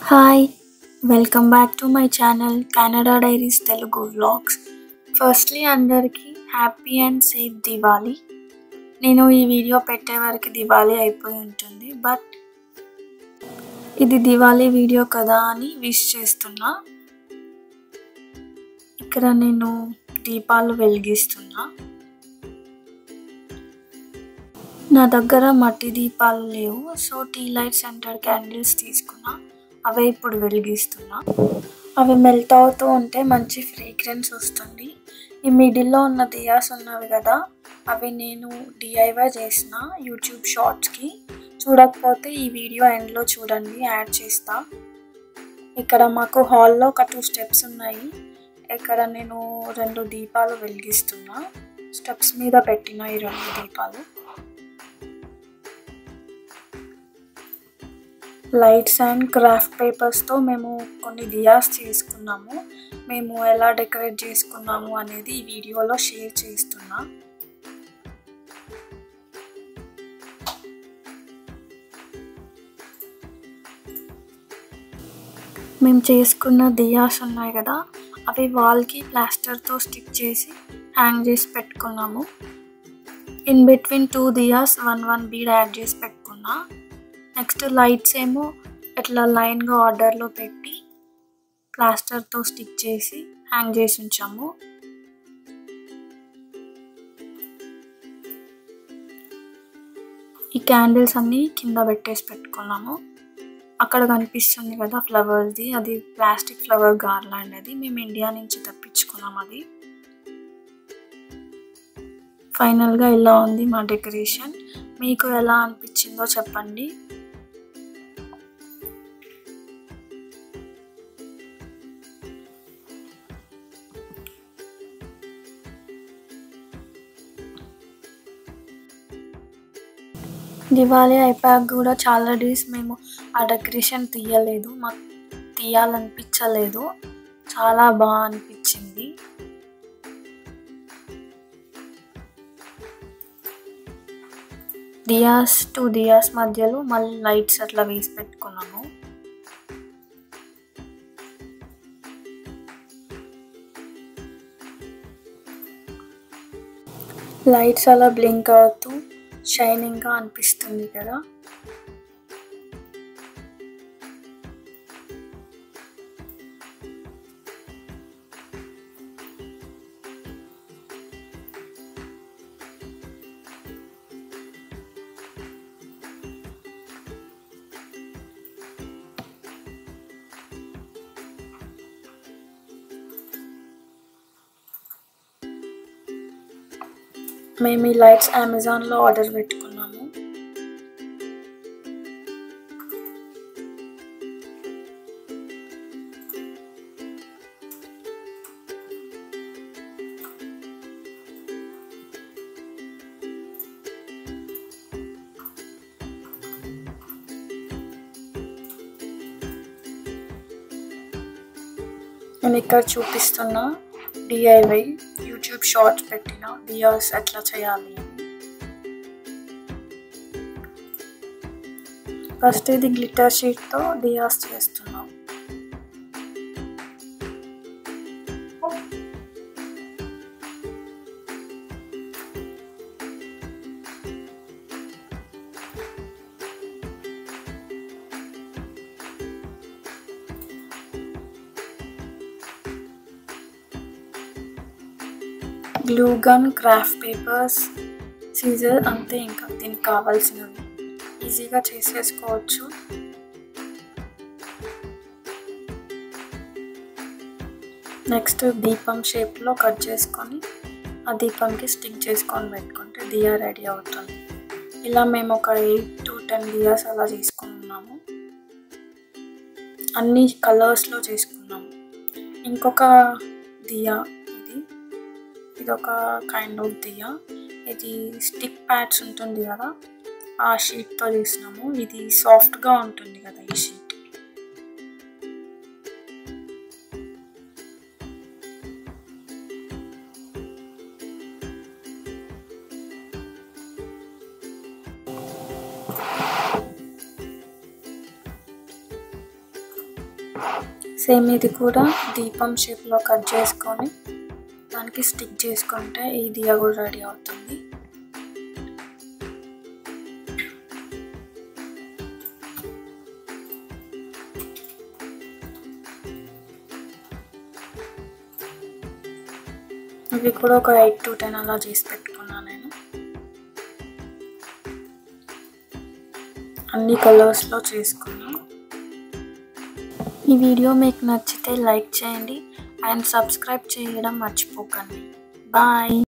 hi welcome back to my channel Canada diaries Telugu vlogs firstly అందరికీ happy and safe Diwali నేను ఈ video పెట్టే వరకు దివాళీ అయిపోయి ఉంటుంది బట్ ఇది దివాళీ వీడియో కదా అని విష్ చేస్తున్నా ఇక్కడ నేను దీపాలు వెలిగిస్తున్నా నా దగ్గర మట్టి దీపాలు లేవు so tea light centre candles తీసుకున్నా అవే ఇప్పుడు వెలిగిస్తున్నా అవి మెల్ట్ అవుతూ ఉంటే మంచి ఫ్రేగ్రెన్స్ వస్తుంది ఈ మిడిల్లో ఉన్న దియాస్ ఉన్నవి కదా అవి నేను డిఐవై చేసిన యూట్యూబ్ షార్ట్స్కి చూడకపోతే ఈ వీడియో ఎండ్లో చూడండి యాడ్ చేస్తా ఇక్కడ మాకు హాల్లో ఒక టూ స్టెప్స్ ఉన్నాయి ఇక్కడ నేను రెండు దీపాలు వెలిగిస్తున్నా స్టెప్స్ మీద పెట్టిన ఈ రెండు దీపాలు లైట్స్ అండ్ క్రాఫ్ట్ పేపర్స్తో మేము కొన్ని దియాస్ చేసుకున్నాము మేము ఎలా డెకరేట్ చేసుకున్నాము అనేది ఈ వీడియోలో షేర్ చేస్తున్నా మేము చేసుకున్న దియాస్ ఉన్నాయి కదా అవి వాల్కి ప్లాస్టర్తో స్టిక్ చేసి హ్యాంగ్ చేసి పెట్టుకున్నాము in between two diyas one one bead add చేసి పెట్టుకున్నా నెక్స్ట్ లైట్స్ ఏమో ఇట్లా లైన్గా ఆర్డర్లో పెట్టి ప్లాస్టర్తో స్టిక్ చేసి హ్యాంగ్ చేసి ఉంచాము ఈ క్యాండిల్స్ అన్నీ కింద పెట్టేసి పెట్టుకున్నాము అక్కడ కనిపిస్తుంది కదా ఫ్లవర్స్ది అది ప్లాస్టిక్ ఫ్లవర్ గార్లాండ్ అది మేము ఇండియా నుంచి తెప్పించుకున్నాం అది ఫైనల్గా ఇలా ఉంది మా డెకరేషన్ మీకు ఎలా అనిపించిందో చెప్పండి దివాళీ అయిపోయాక కూడా చాలా డేస్ మేము ఆ డెకరేషన్ తీయలేదు మాకు తీయాలనిపించలేదు చాలా బాగా అనిపించింది దియాస్ టూ దియాస్ మధ్యలో మళ్ళీ లైట్స్ అట్లా వేసి పెట్టుకున్నాము లైట్స్ అలా బ్లింక్ అవుతూ షైనింగ్గా అనిపిస్తుంది కదా మేము ఈ లైట్స్ అమెజాన్లో ఆర్డర్ పెట్టుకున్నాము నేను ఇక్కడ చూపిస్తున్న డిఐవై యూట్యూబ్ షార్ట్స్ పెట్టిన దియాస్ ఎట్లా చేయాలి ఫస్ట్ ఇది గ్లిటర్ షీట్తో దియాస్ చేస్తున్నాం glue gun craft papers scissor అంతే ఇంకా దీనికి కావాల్సినవి ఈజీగా చేసేసుకోవచ్చు నెక్స్ట్ దీపం షేప్లో కట్ చేసుకొని ఆ దీపంకి స్టిక్ చేసుకొని పెట్టుకుంటే దియా రెడీ అవుతుంది ఇలా మేము ఒక ఎయిట్ టు టెన్ దియాస్ అలా చేసుకున్నాము అన్ని కలర్స్లో చేసుకున్నాము ఇంకొక దియా ఇది ఇది ఒక కైండ్ ఆఫ్ దియా ఇది స్టిక్ ప్యాడ్స్ ఉంటుంది కదా ఆ షీట్తో చేసినాము ఇది సాఫ్ట్గా ఉంటుంది కదా ఈ షీట్ సేమ్ ఇది కూడా దీపం షేప్లో కట్ చేసుకొని దానికి స్టిక్ చేసుకుంటే ఈ దియా కూడా రెడీ అవుతుంది ఇవి కూడా ఒక ఎయిట్ టు టెన్ అలా చేసి పెట్టుకున్నాను నేను అన్ని కలర్స్లో చేసుకున్నాను ఈ వీడియో మీకు నచ్చితే లైక్ చేయండి అండ్ సబ్స్క్రైబ్ చేయడం మర్చిపోకండి బాయ్